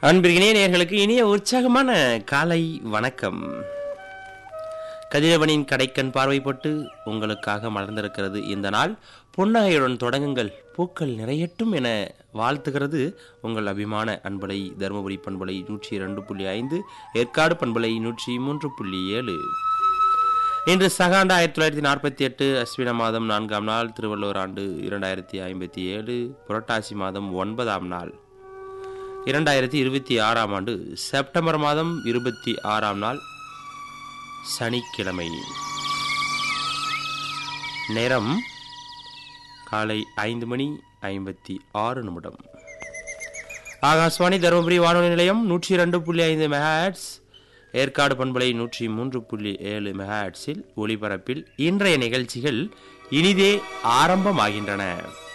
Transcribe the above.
அன்பிற்கினிய நேயர்களுக்கு இனிய உற்சாகமான காலை வணக்கம் கதிரவனின் கடைக்கண் பார்வைப்பட்டு உங்களுக்காக மலர்ந்திருக்கிறது இந்த நாள் புன்னகையுடன் தொடங்குங்கள் பூக்கள் நிறையட்டும் என வாழ்த்துகிறது உங்கள் அபிமான அன்பலை தருமபுரி பண்பலை நூற்றி இரண்டு புள்ளி ஐந்து ஏற்காடு பண்பலை நூற்றி மூன்று புள்ளி ஏழு இன்று சகாண்ட ஆயிரத்தி தொள்ளாயிரத்தி நாற்பத்தி எட்டு அஸ்வின மாதம் நான்காம் நாள் திருவள்ளுவர் ஆண்டு இரண்டாயிரத்தி ஐம்பத்தி ஏழு புரட்டாசி மாதம் ஒன்பதாம் நாள் இரண்டாயிரத்தி இருபத்தி ஆறாம் ஆண்டு செப்டம்பர் மாதம் இருபத்தி ஆறாம் நாள் சனிக்கிழமை நேரம் காலை ஐந்து மணி ஐம்பத்தி ஆறு நிமிடம் ஆகாஷ்வாணி தருமபுரி வானொலி நிலையம் நூற்றி இரண்டு புள்ளி ஐந்து மெகாட்ஸ் ஏற்காடு பண்பலை நூற்றி மூன்று புள்ளி ஏழு மெகாட்ஸில் ஒளிபரப்பில் இன்றைய நிகழ்ச்சிகள் இனிதே ஆரம்பமாகின்றன